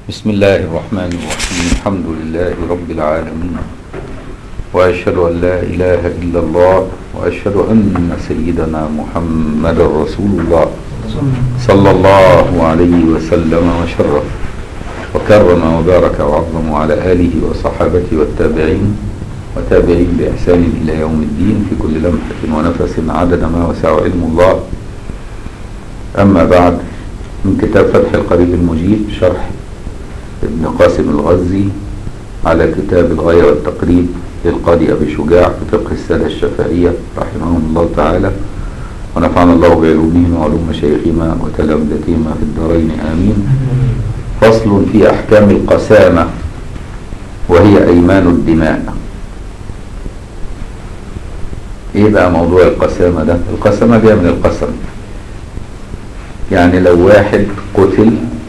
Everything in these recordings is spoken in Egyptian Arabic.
بسم الله الرحمن الرحيم الحمد لله رب العالمين وأشهد أن لا إله إلا الله وأشهد أن سيدنا محمد رسول الله صلى الله عليه وسلم وشرف وكرم وبارك وعظم على آله وصحابته والتابعين وتابعين بإحسان إلى يوم الدين في كل لمحة ونفس عدد ما وسع علم الله أما بعد من كتاب فتح القريب المجيب شرح ابن قاسم الغزي على كتاب الغاية والتقريب للقاضي أبي شجاع في فقه السادة الشافعية رحمهم الله تعالى ونفعنا الله بعلومهم وعلوم مشايخهما وتلامذتهما في الدارين آمين فصل في أحكام القسامة وهي أيمان الدماء إيه بقى موضوع القسامة ده القسامة جاية من القسم يعني لو واحد قتل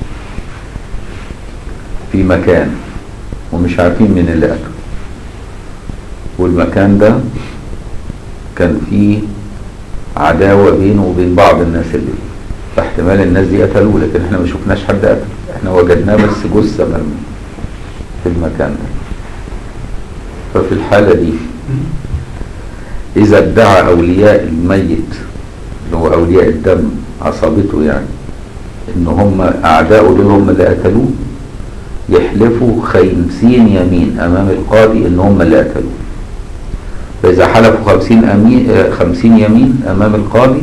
في مكان ومش عارفين مين اللي قتله والمكان ده كان فيه عداوة بينه وبين بعض الناس اللي فيه فاحتمال الناس دي قتلوه لكن احنا ما شفناش حد قتله احنا وجدناه بس جثة مرمي في المكان ده ففي الحالة دي إذا ادعى أولياء الميت اللي هو أولياء الدم عصابته يعني إن هم أعداؤه دول هم اللي قتلوه يحلفوا خمسين يمين أمام القاضي إن هم اللي قتلوه فإذا حلفوا خمسين, أمين خمسين يمين أمام القاضي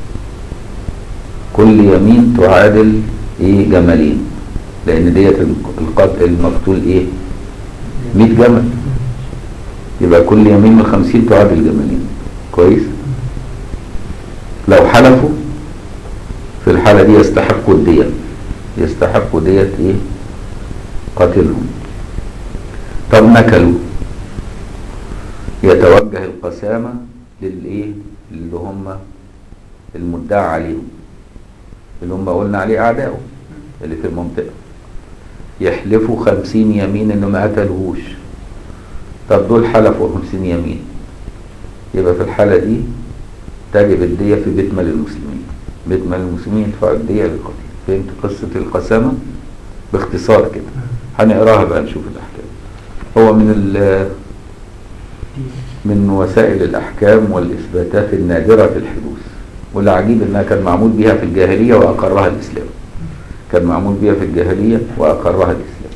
كل يمين تعادل إيه جملين لأن ديت القتل المقتول إيه 100 جمل يبقى كل يمين من خمسين تعادل جملين كويس لو حلفوا في الحالة دي يستحقوا الدية يستحقوا دية ايه قاتلهم طب نكلوا يتوجه القسامة للايه اللي هم المدعى عليهم اللي هم قلنا عليه اعدائه اللي في المنطقة يحلفوا خمسين يمين انه ما قتلهوش طب دول حلفوا خمسين يمين يبقى في الحالة دي تجب الدية في بيت مال المسلمين بيت مال المسلمين يدفع الدية للقتيل فهمت قصة القسامة باختصار كده هنقراها بقى نشوف الأحكام هو من ال من وسائل الأحكام والإثباتات النادرة في الحدوث والعجيب إنها كان معمول بها في الجاهلية وأقرها الإسلام كان معمول بها في الجاهلية وأقرها الإسلام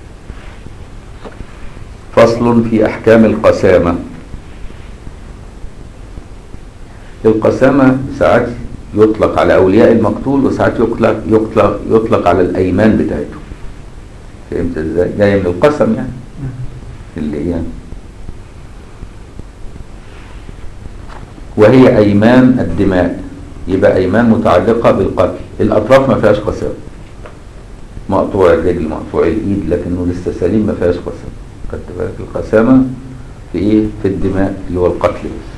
فصل في أحكام القسامة القسامة ساعات يطلق على أولياء المقتول وساعات يطلق, يطلق, يطلق على الأيمان بتاعته فهمت ازاي؟ جاية من القسم يعني اللي هي وهي أيمان الدماء يبقى أيمان متعلقة بالقتل الأطراف ما فيهاش قسام مقطوع الرجل مقطوع الإيد لكنه لسه سليم ما فيهاش قسام خدت بالك القسامة في إيه؟ في الدماء اللي هو القتل بس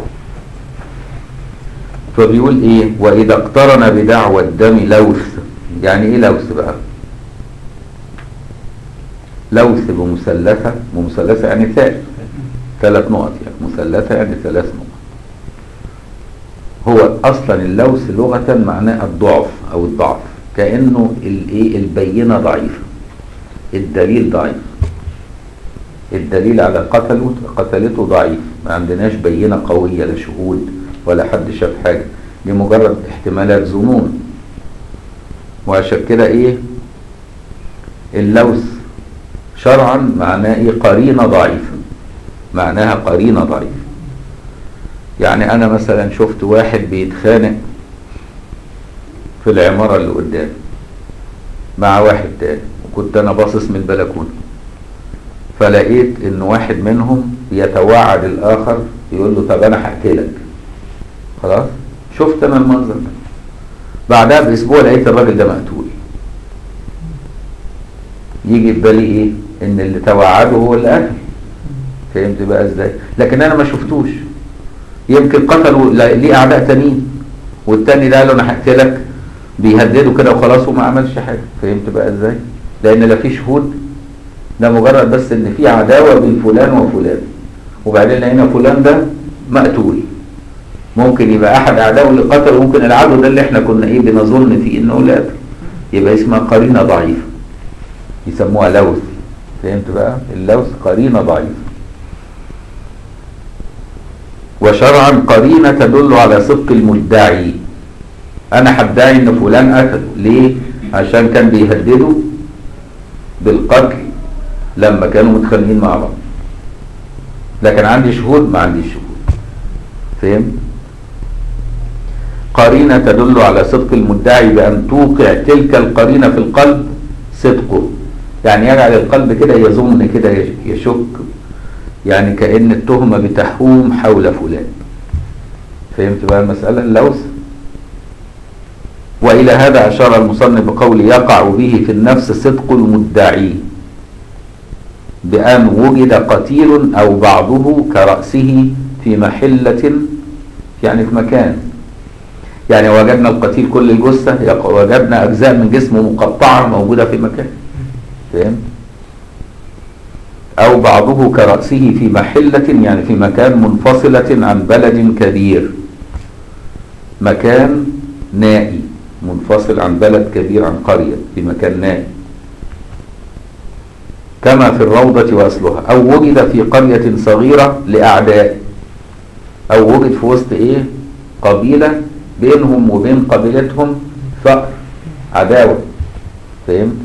فبيقول ايه واذا اقترن بدعوى الدم لوث يعني ايه لوث بقى لوث بمثلثة بمثلثة يعني ثالث ثلاث نقط يعني مثلثة يعني ثلاث نقط هو اصلا اللوث لغة معناه الضعف او الضعف كأنه الايه البينة ضعيفة الدليل ضعيف الدليل على قتله قتلته ضعيف ما عندناش بينة قوية لا شهود ولا حد شاف حاجة دي مجرد احتمالات ظنون وعشان كده ايه اللوث شرعا معناه ايه قرينة ضعيفة معناها قرينة ضعيفة يعني انا مثلا شفت واحد بيتخانق في العمارة اللي قدامي مع واحد تاني وكنت انا باصص من البلكونة فلقيت ان واحد منهم يتوعد الاخر يقول له طب انا هقتلك خلاص شفت انا المنظر ده بعدها باسبوع لقيت الراجل ده مقتول يجي في بالي ايه ان اللي توعده هو اللي قتل فهمت بقى ازاي لكن انا ما شفتوش يمكن قتلوا ليه اعداء تانيين والتاني ده قال له انا هقتلك بيهدده كده وخلاص وما عملش حاجه فهمت بقى ازاي لان لا في شهود ده مجرد بس ان في عداوه بين فلان وفلان وبعدين لقينا فلان ده مقتول ممكن يبقى احد اعدائه اللي قتله ممكن العدو ده اللي احنا كنا ايه بنظن فيه انه لا يبقى اسمها قرينه ضعيفه يسموها لوث فهمت بقى اللوث قرينة ضعيفة وشرعا قرينة تدل على صدق المدعي انا هدعي ان فلان قتل ليه عشان كان بيهدده بالقتل لما كانوا متخانقين مع بعض لكن عندي شهود ما عنديش شهود فهمت قرينة تدل على صدق المدعي بأن توقع تلك القرينة في القلب صدقه يعني يجعل القلب كده يظن كده يشك يعني كأن التهمة بتحوم حول فلان فهمت بقى المسألة اللوث وإلى هذا أشار المصنف بقول يقع به في النفس صدق المدعي بأن وجد قتيل أو بعضه كرأسه في محلة يعني في مكان يعني وجدنا القتيل كل الجثة وجدنا أجزاء من جسمه مقطعة موجودة في مكان فهم؟ أو بعضه كرأسه في محلة يعني في مكان منفصلة عن بلد كبير مكان نائي منفصل عن بلد كبير عن قرية في مكان نائي كما في الروضة وأصلها أو وجد في قرية صغيرة لأعداء أو وجد في وسط إيه قبيلة بينهم وبين قبيلتهم فقر عداوة فهمت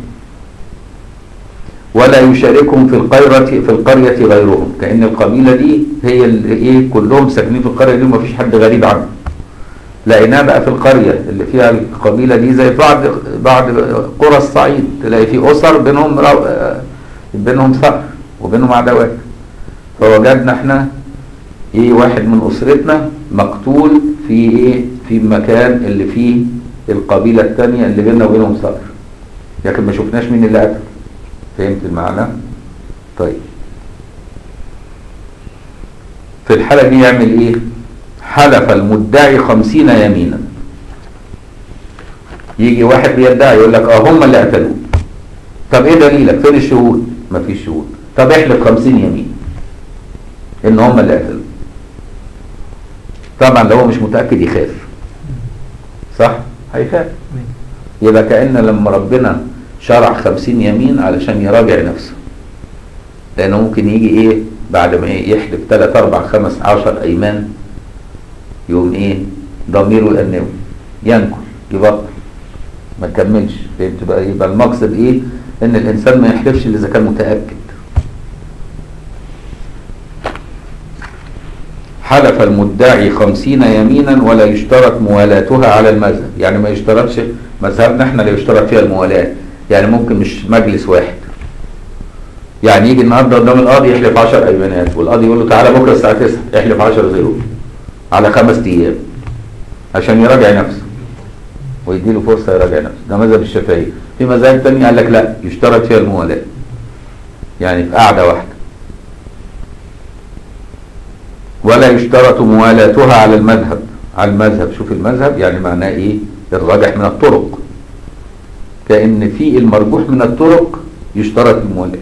ولا يشاركهم في القرية في القرية غيرهم كأن القبيلة دي هي اللي ايه كلهم ساكنين في القرية دي ومفيش حد غريب عنهم لقيناها بقى في القرية اللي فيها القبيلة دي زي بعض بعض قرى الصعيد تلاقي في أسر بينهم رو... بينهم ثأر وبينهم عداوات فوجدنا احنا ايه واحد من أسرتنا مقتول في ايه في المكان اللي فيه القبيلة الثانية اللي بيننا وبينهم ثأر لكن ما شفناش مين اللي قتل فهمت المعنى طيب في الحالة دي يعمل ايه حلف المدعي خمسين يمينا يجي واحد بيدعي يقول لك اه هم اللي قتلوه طب ايه دليلك فين الشهود مفيش شهود طب احلف خمسين يمين ان هم اللي قتلوه طبعا لو هو مش متأكد يخاف صح هيخاف يبقى كأن لما ربنا شرع خمسين يمين علشان يراجع نفسه لانه ممكن يجي ايه بعد ما إيه يحلف ثلاث اربع خمس عشر ايمان يقوم ايه ضميره يأنبه ينكل يبطل ما تكملش فهمت بقى يبقى المقصد ايه ان الانسان ما يحلفش الا اذا كان متاكد حلف المدعي خمسين يمينا ولا يشترط موالاتها على المذهب يعني ما يشترطش مذهبنا احنا لا يشترط فيها الموالاة يعني ممكن مش مجلس واحد يعني يجي النهارده قدام القاضي يحلف 10 ايمانات والقاضي يقول له تعالى بكره الساعه 9 احلف 10 غيره على خمس ايام عشان يراجع نفسه ويدي له فرصه يراجع نفسه ده مذهب الشافعي في مذاهب ثانيه قال لك لا يشترط فيها الموالاه يعني في قاعده واحده ولا يشترط موالاتها على المذهب على المذهب شوف المذهب يعني معناه ايه الراجح من الطرق كأن في المرجوح من الطرق يشترط الموالاه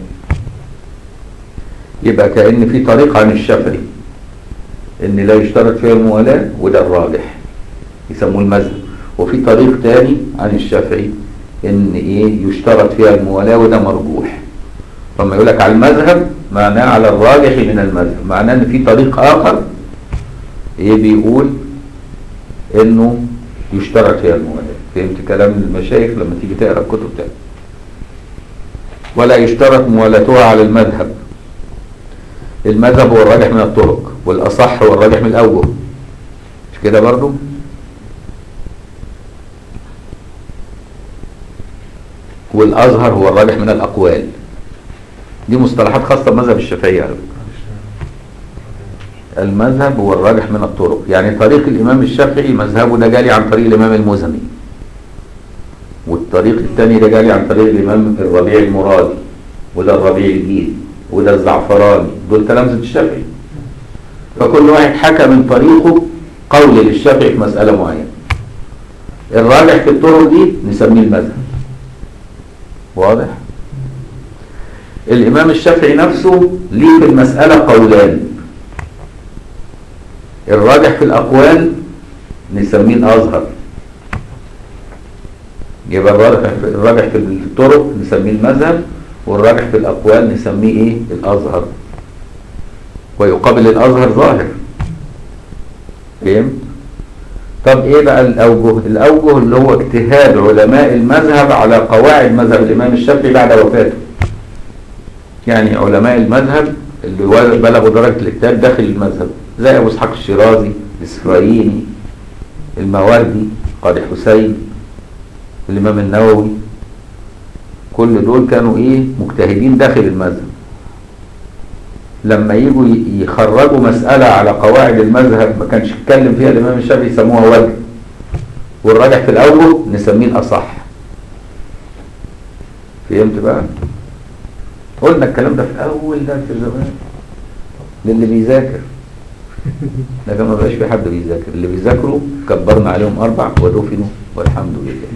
يبقى كأن في طريق عن الشافعي ان لا يشترط فيها الموالاة وده الراجح يسموه المذهب وفي طريق تاني عن الشافعي ان ايه يشترط فيها الموالاة وده مرجوح فما يقول لك على المذهب معناه على الراجح من المذهب معناه ان في طريق اخر ايه بيقول انه يشترط فيها الموالاة فهمت كلام المشايخ لما تيجي تقرا الكتب تاني ولا يشترط موالاتها على المذهب المذهب هو الراجح من الطرق والأصح هو الراجح من الأوجه مش كده برضو والأظهر هو الراجح من الأقوال دي مصطلحات خاصة بمذهب الشافعي على فكرة المذهب هو الراجح من الطرق يعني طريق الإمام الشافعي مذهبه ده جالي عن طريق الإمام المزني والطريق الثاني ده جالي عن طريق الإمام الربيع المرادي وده الربيع الجيل وده الزعفراني دول تلامذة الشافعي فكل واحد حكى من طريقه قول للشافعي في مسألة معينة الراجح في الطرق دي نسميه المذهب واضح الإمام الشافعي نفسه ليه في المسألة قولان الراجح في الأقوال نسميه الأظهر يبقى الراجح في الراجح في الطرق نسميه المذهب والراجح في الأقوال نسميه إيه الأظهر ويقابل الأظهر ظاهر فهمت؟ طب إيه بقى الأوجه؟ الأوجه اللي هو اجتهاد علماء المذهب على قواعد مذهب الإمام الشافعي بعد وفاته يعني علماء المذهب اللي بلغوا درجة الاجتهاد داخل المذهب زي أبو إسحاق الشيرازي الإسرائيلي المواردي قاضي حسين الإمام النووي كل دول كانوا إيه مجتهدين داخل المذهب لما يجوا يخرجوا مسألة على قواعد المذهب ما كانش يتكلم فيها الإمام الشافعي يسموها وجه والراجح في الأول نسميه الأصح فهمت بقى؟ قلنا الكلام ده في أول درس زمان للي بيذاكر لكن ما بقاش في حد بيذاكر اللي بيذاكروا كبرنا عليهم أربع ودفنوا والحمد لله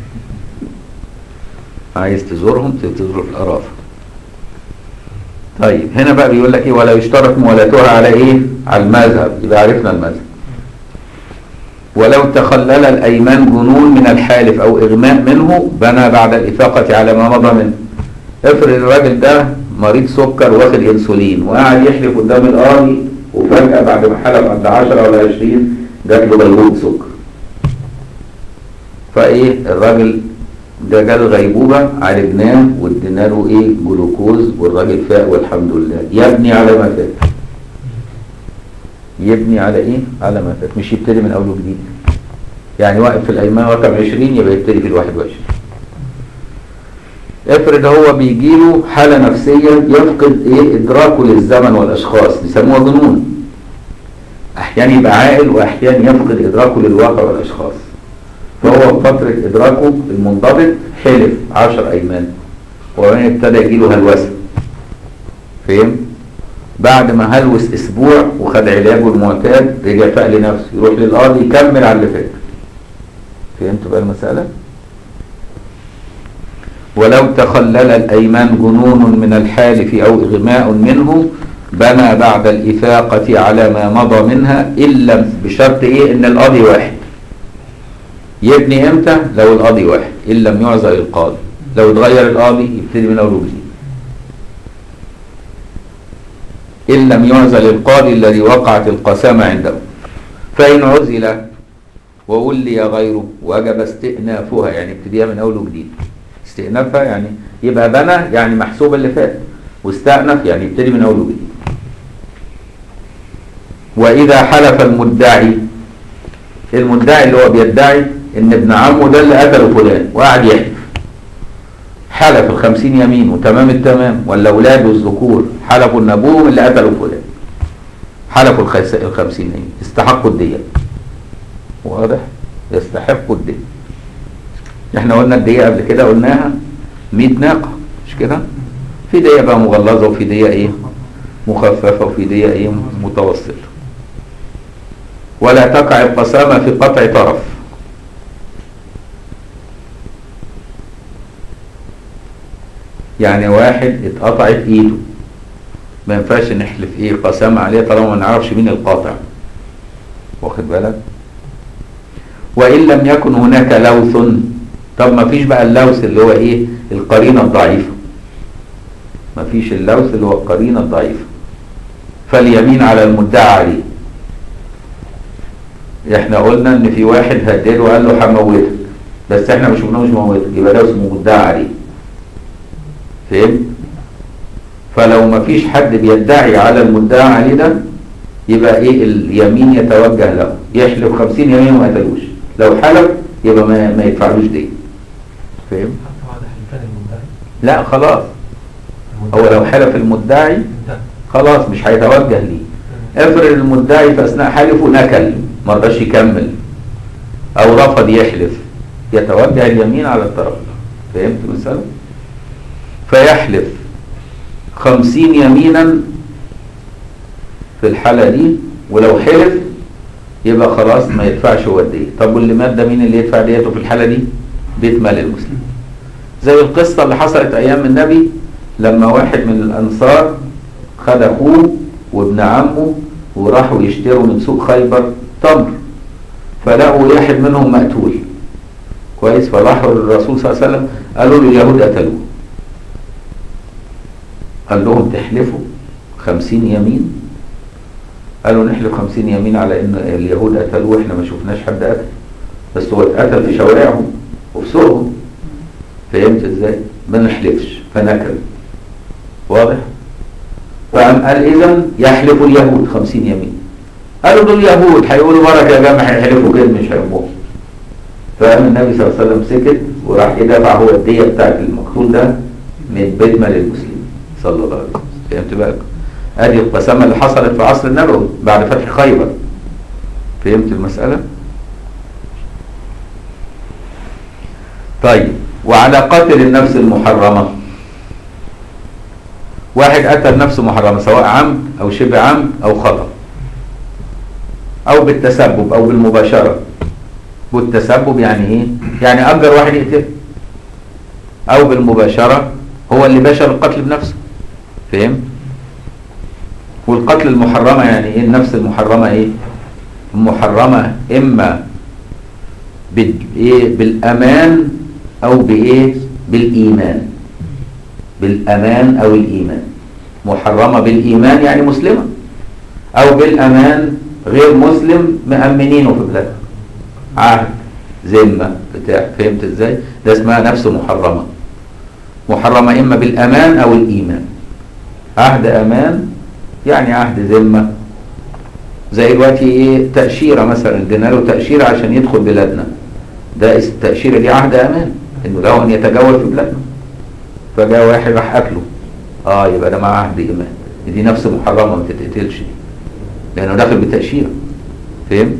عايز تزورهم تزوروا في القرافة طيب هنا بقى بيقول لك ايه ولا يشترط موالاتها على ايه على المذهب يبقى عرفنا المذهب ولو تخلل الايمان جنون من الحالف او اغماء منه بنى بعد الافاقه على ما مضى منه افرض الراجل ده مريض سكر واخد انسولين وقاعد يحلف قدام القاضي وفجاه بعد ما حلف عند 10 ولا 20 جات له غيبوبه سكر فايه الراجل ده جال غيبوبة عالجناه وادينا له ايه جلوكوز والراجل فاق والحمد لله يبني على ما فات يبني على ايه على ما فات مش يبتدي من اول وجديد يعني واقف في الايمان رقم 20 يبقى يبتدي في ال 21 افرض هو بيجيله حالة نفسية يفقد ايه ادراكه للزمن والاشخاص بيسموها جنون احيانا يبقى عاقل واحيانا يفقد ادراكه للواقع والاشخاص فهو في فترة إدراكه المنضبط حلف عشر أيمان وبعدين ابتدى يجيله هلوسة فهم؟ بعد ما هلوس أسبوع وخد علاجه المعتاد رجع فاق لنفسه يروح للقاضي يكمل على اللي فات فهمتوا بقى المسألة؟ ولو تخلل الأيمان جنون من الحالف أو إغماء منه بنى بعد الإفاقة على ما مضى منها إلا بشرط إيه إن القاضي واحد يبني امتى لو القاضي واحد ان لم يعزل القاضي لو اتغير القاضي يبتدي من اول وجديد ان لم يعزل القاضي الذي وقعت القسامة عنده فان عزل وولي غيره وجب استئنافها يعني ابتديها من اول وجديد استئنافها يعني يبقى بنى يعني محسوب اللي فات واستأنف يعني يبتدي من اول وجديد واذا حلف المدعي المدعي اللي هو بيدعي ان ابن عمه ده اللي قتله فلان وقعد يحلف حلف الخمسين يمين وتمام التمام ولا اولاده الذكور حلفوا ان ابوهم اللي قتلوا فلان حلفوا الخس... الخمسين يمين استحقوا الدية واضح يستحقوا الدية احنا قلنا الدية قبل كده قلناها 100 ناقة مش كده في دية بقى مغلظة وفي دية ايه مخففة وفي دية ايه متوسطة ولا تقع القسامة في قطع طرف يعني واحد اتقطعت ايده ما ينفعش نحلف ايه قسامة عليه طالما ما نعرفش مين القاطع واخد بالك وان لم يكن هناك لوث طب ما فيش بقى اللوث اللي هو ايه القرينة الضعيفة ما فيش اللوث اللي هو القرينة الضعيفة فاليمين على المدعى عليه احنا قلنا ان في واحد هدده وقال له هموتك بس احنا مش قلنا مش موتك يبقى ده اسمه مدعى عليه فهمت فلو ما فيش حد بيدعي على المدعى عليه ده يبقى ايه اليمين يتوجه له يحلف خمسين يمين وما يقتلوش لو حلف يبقى ما, ما يدفعلوش دي فهم حتى بعد حلفان المدعي لا خلاص هو لو حلف المدعي انتهى خلاص مش هيتوجه ليه افرض المدعي في اثناء حلفه نكل ما رضاش يكمل او رفض يحلف يتوجه اليمين على الطرف فهمت المسألة فيحلف خمسين يمينا في الحالة دي ولو حلف يبقى خلاص ما يدفعش هو الدية طب واللي مات ده مين اللي يدفع ديته في الحالة دي بيت مال المسلم زي القصة اللي حصلت أيام النبي لما واحد من الأنصار خد أخوه وابن عمه وراحوا يشتروا من سوق خيبر تمر فلقوا واحد منهم مقتول كويس فراحوا للرسول صلى الله عليه وسلم قالوا له اليهود قتلوه قال لهم تحلفوا خمسين يمين قالوا نحلف خمسين يمين على ان اليهود قتلوه احنا ما شفناش حد قتل بس هو اتقتل في شوارعهم وفي سوقهم فهمت ازاي؟ ما نحلفش فنكل واضح؟ فقام قال اذا يحلف اليهود خمسين يمين قالوا دول يهود هيقولوا بركه يا جماعه هيحلفوا كده مش هيقوموا فقام النبي صلى الله عليه وسلم سكت وراح يدفع هو الديه بتاعت المقتول ده من بيت مال المسلمين صلى الله عليه وسلم فهمت بقى؟ ادي القسامه اللي حصلت في عصر النبوي بعد فتح خيبر فهمت المساله؟ طيب وعلى قتل النفس المحرمه واحد قتل نفسه محرمه سواء عمد او شبه عمد او خطأ او بالتسبب او بالمباشره بالتسبب يعني ايه يعني اجر واحد يقتله او بالمباشره هو اللي باشر القتل بنفسه فهم والقتل المحرمه يعني ايه النفس المحرمه ايه محرمه اما بال- ايه بالامان او بايه بالايمان بالامان او الايمان محرمه بالايمان يعني مسلمه او بالامان غير مسلم مأمنينه في بلادها عهد ذمه بتاع فهمت ازاي ده اسمها نفس محرمه محرمه اما بالامان او الايمان عهد امان يعني عهد ذمه زي دلوقتي ايه تاشيره مثلا ادينا له تاشيره عشان يدخل بلادنا ده اس- التاشيره دي عهد امان انه له ان يتجول في بلادنا فجاء واحد راح قتله اه يبقى ده معاه عهد ايمان دي نفس محرمه ما تتقتلش دي لانه داخل بتاشيره فهمت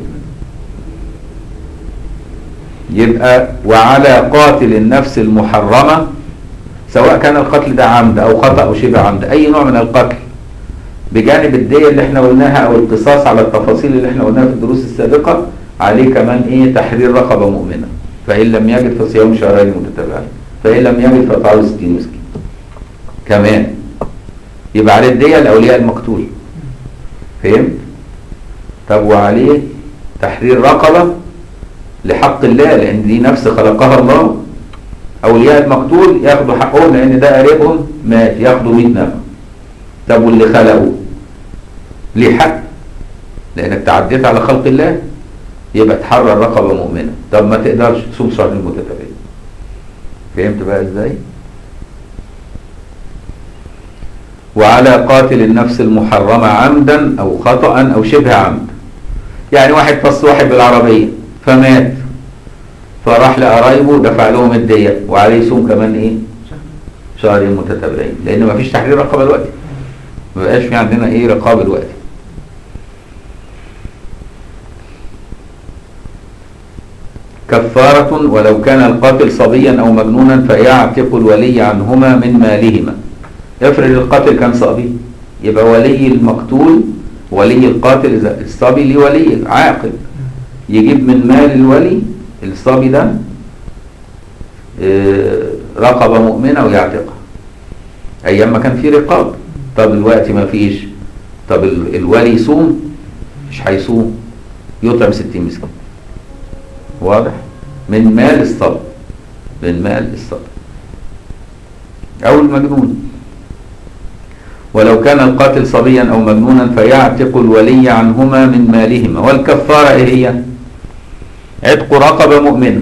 يبقى وعلى قاتل النفس المحرمه سواء كان القتل ده عمد او خطا او شبه عمد اي نوع من القتل بجانب الدية اللي احنا قلناها او القصاص على التفاصيل اللي احنا قلناها في الدروس السابقة عليه كمان ايه تحرير رقبة مؤمنة فإن لم يجد فصيام شهرين متتابعين فإن لم يجد فإطعام 60 مسكين كمان يبقى عليه الدية لأولياء المقتول فهمت؟ طب وعليه تحرير رقبة لحق الله لأن دي نفس خلقها الله أولياء المقتول ياخدوا حقهم لأن ده قريبهم مات ياخدوا 100 نفر طب واللي خلقه ليه حق لانك تعديت على خلق الله يبقى تحرر رقبه مؤمنه طب ما تقدرش تصوم شهرين متتابعين فهمت بقى ازاي وعلى قاتل النفس المحرمه عمدا او خطا او شبه عمد يعني واحد فص واحد بالعربيه فمات فراح لقرايبه دفع لهم الديه وعليه يصوم كمان ايه شهرين متتابعين لان ما فيش تحرير رقبه دلوقتي ما بقاش في عندنا ايه رقابه دلوقتي كفارة ولو كان القاتل صبيا أو مجنونا فيعتق الولي عنهما من مالهما افرض القاتل كان صبي يبقى ولي المقتول ولي القاتل إذا الصبي ليه ولي عاقل يجيب من مال الولي الصبي ده آه، رقبة مؤمنة ويعتقها أيام ما كان في رقاب طب الوقت ما فيش طب ال- الولي يصوم مش هيصوم يطعم 60 مسكين واضح من مال الصبي من مال الصبي أو المجنون ولو كان القاتل صبيا أو مجنونا فيعتق الولي عنهما من مالهما والكفارة إيه هي عتق رقبة مؤمنة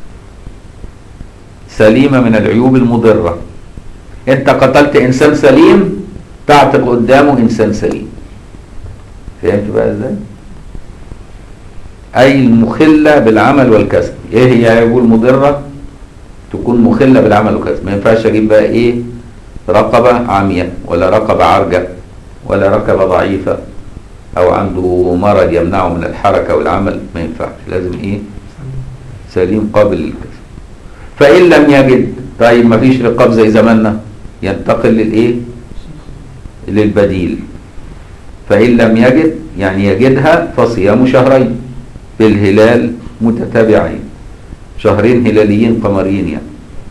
سليمة من العيوب المضرة انت قتلت انسان سليم تعتق قدامه انسان سليم فهمت بقى ازاي اي المخلة بالعمل والكسب ايه هي العيوب المضرة تكون مخلة بالعمل والكسب ما ينفعش اجيب بقى ايه رقبة عامية ولا رقبة عرجة ولا رقبة ضعيفة او عنده مرض يمنعه من الحركة والعمل ما ينفعش لازم ايه سليم قابل للكسب فإن لم يجد طيب ما فيش رقاب زي زماننا ينتقل للإيه للبديل فإن لم يجد يعني يجدها فصيام شهرين بالهلال متتابعين شهرين هلاليين قمريين يعني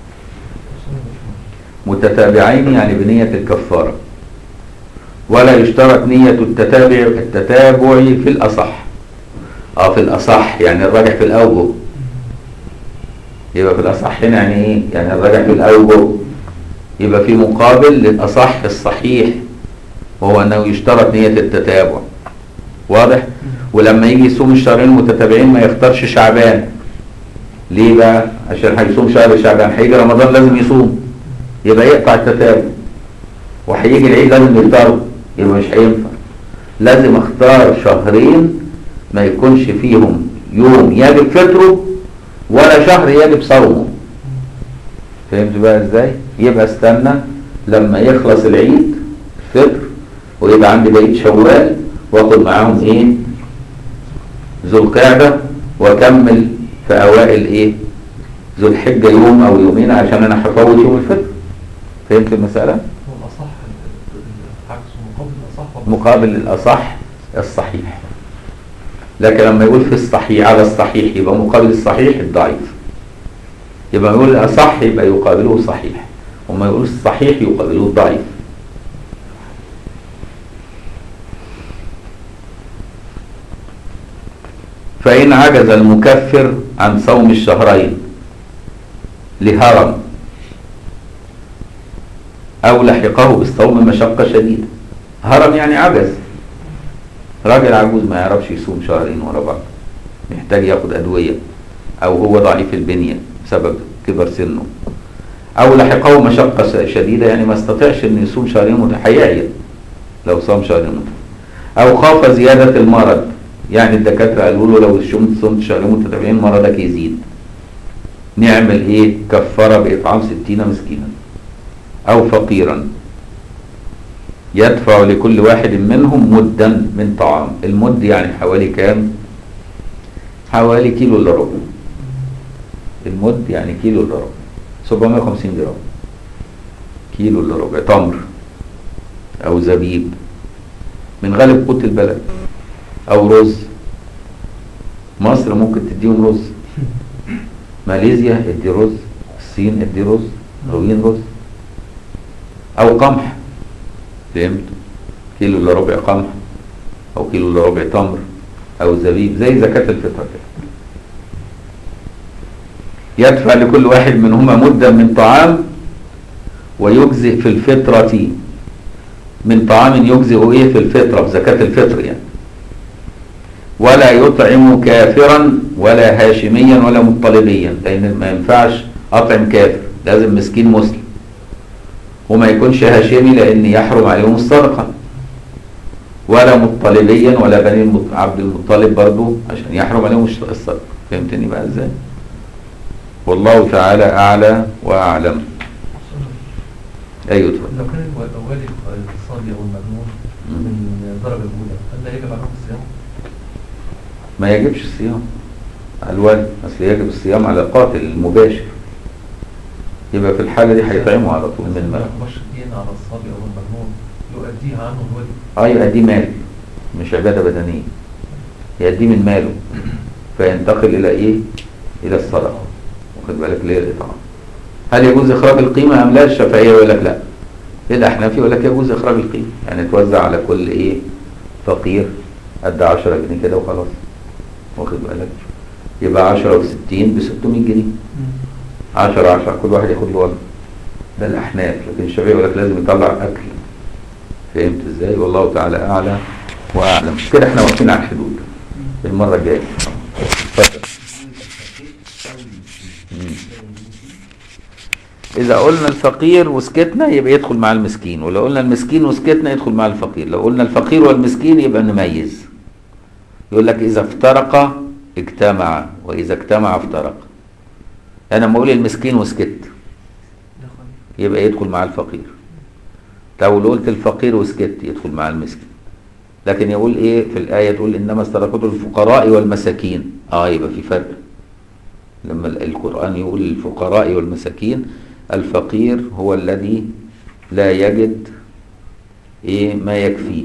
متتابعين يعني بنية الكفارة ولا يشترط نية التتابع التتابع في الأصح اه في الأصح يعني الراجح في الأوجه يبقى في الأصح هنا يعني إيه؟ يعني الراجح في الأوجه يبقى في مقابل للأصح الصحيح وهو أنه يشترط نية التتابع واضح ولما يجي يصوم الشهرين المتتابعين ما يختارش شعبان ليه بقى عشان هيصوم شهر شعبان هيجي رمضان لازم يصوم يبقى يقطع التتابع وهيجي العيد لازم يفطروا يبقى مش هينفع لازم اختار شهرين ما يكونش فيهم يوم يجب فطره ولا شهر يجب صومه فهمت بقى ازاي يبقى استنى لما يخلص العيد فطر ويبقى عندي بقيه شوال واخد معاهم ايه ذو القعده واكمل في اوائل ايه ذو الحجه يوم او يومين عشان انا هفوت يوم الفطر فهمت المساله هو الأصح عكسه مقابل الأصح ولا مقابل الاصح الصحيح لكن لما يقول في الصحيح على الصحيح يبقى مقابل الصحيح الضعيف يبقى يقول الأصح يبقى يقابله صحيح وما يقول الصحيح يقابله الضعيف فإن عجز المكفر عن صوم الشهرين لهرم أو لحقه بالصوم مشقة شديدة هرم يعني عجز راجل عجوز ما يعرفش يصوم شهرين ورا بعض محتاج ياخد أدوية أو هو ضعيف البنية بسبب كبر سنه أو لحقه مشقة شديدة يعني ما استطيعش إنه يصوم شهرين متحيعين لو صام شهرين متحيعين أو خاف زيادة المرض يعني الدكاترة قالوا له لو صمت صمت شهرين متتابعين مرضك يزيد نعمل إيه؟ كفارة بإطعام ستين مسكينا أو فقيرا يدفع لكل واحد منهم مدا من طعام المد يعني حوالي كام حوالي كيلو الا ربع المد يعني كيلو الا ربع 750 جرام كيلو الا ربع تمر او زبيب من غالب قوت البلد او رز مصر ممكن تديهم رز ماليزيا ادي رز الصين ادي رز روين رز او قمح فهمت كيلو الا ربع قمح او كيلو الا ربع تمر او زبيب زي زكاة الفطر كده يدفع لكل واحد منهما مدا من طعام ويجزئ في الفطرة من طعام يجزئ ايه في الفطرة في زكاة الفطر يعني ولا يطعم كافرا ولا هاشميا ولا مطلبيا لان ما ينفعش اطعم كافر لازم مسكين مسلم وما يكونش هاشمي لان يحرم عليهم الصدقه ولا مطلبيا ولا بني المط- عبد المطلب برضو عشان يحرم عليهم الش- الصدقه فهمتني بقى ازاي والله تعالى اعلى واعلم ايوه اتفضل لو كان الو- والد الصبي أو المجنون من الدرجة الأولى هل لا يجب عليهم الصيام؟ ما يجبش الصيام على الوالد اصل يجب الصيام على القاتل المباشر يبقى في الحاله دي هيطعمه على طول من ما مال يقدرش الدين على الصبي أو المجنون يؤديها عنه الوالد اه يبقى دي مال مش عباده بدنيه يديه من ماله فينتقل الى ايه الى الصدقه واخد بالك ليه الاطعام هل يجوز اخراج القيمه ام لا الشافعيه يقول لك لا الاحناف يقول لك يجوز اخراج القيمه يعني توزع على كل ايه فقير قد 10 جنيه كده وخلاص واخد بالك يبقى 10 و60 ب 600 جنيه 10 10 كل واحد ياخد له وجبه ده الاحناف لكن الشافعي يقول لك لازم يطلع اكل فهمت ازاي والله تعالى اعلى واعلم كده احنا واقفين على الحدود المره الجايه اتفضل مم. اذا قلنا الفقير وسكتنا يبقى يدخل مع المسكين ولو قلنا المسكين وسكتنا يدخل مع الفقير لو قلنا الفقير والمسكين يبقى نميز يقول لك اذا افترقا اجتمع واذا اجتمع افترق انا لما اقول المسكين وسكت يبقى يدخل مع الفقير لو قلت الفقير وسكت يدخل مع المسكين لكن يقول ايه في الآية تقول إنما استرقته الفقراء والمساكين اه يبقى في فرق لما ال- القرآن يقول الفقراء والمساكين الفقير هو الذي لا يجد ايه ما يكفيه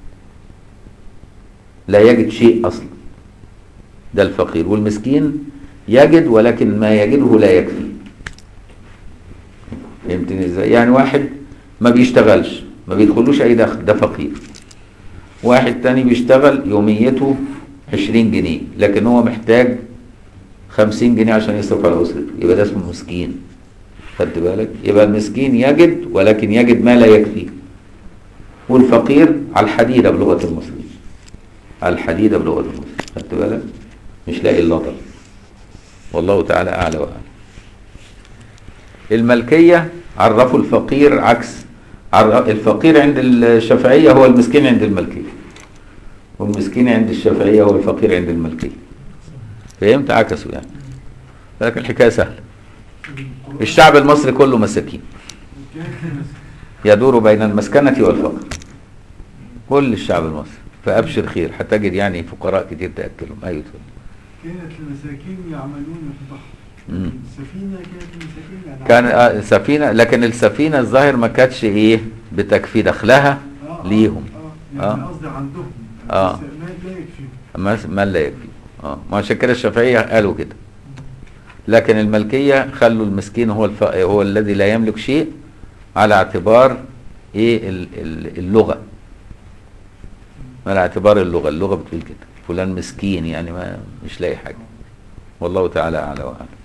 لا يجد شيء أصلا ده الفقير والمسكين يجد ولكن ما يجده لا يكفي فهمتني ازاي يعني واحد ما بيشتغلش ما بيدخلوش اي دخل ده فقير واحد تاني بيشتغل يوميته 20 جنيه لكن هو محتاج 50 جنيه عشان يصرف على اسرته يبقى ده اسمه مسكين خدت بالك يبقى المسكين يجد ولكن يجد ما لا يكفيه والفقير على الحديدة بلغة المصريين على الحديدة بلغة المصريين خدت بالك مش لاقي اللطل والله تعالى أعلى وأعلم الملكية عرفوا الفقير عكس عر- الفقير عند الشافعية هو المسكين عند الملكية والمسكين عند الشافعية هو الفقير عند الملكية فهمت عكسوا يعني لكن الحكاية سهلة الشعب المصري كله مساكين يدور بين المسكنة والفقر كل الشعب المصري فأبشر خير هتجد يعني فقراء كتير تأكلهم أيوة اتفضل. كانت المساكين يعملون في البحر مم. السفينة كانت المساكين يعني كان آه، سفينة لكن السفينة الظاهر ما كانتش ايه بتكفي دخلها آه، آه، ليهم اه يعني آه. قصدي عندهم آه. بس ما لا يكفي ما ما لا يكفي اه ما عشان كده الشافعية قالوا كده لكن الملكية خلوا المسكين هو الف... هو الذي لا يملك شيء على اعتبار ايه ال- ال- اللغة على اعتبار اللغة اللغة بتقول كده فلان مسكين يعني ما مش لاقي حاجة والله تعالى أعلى وأعلم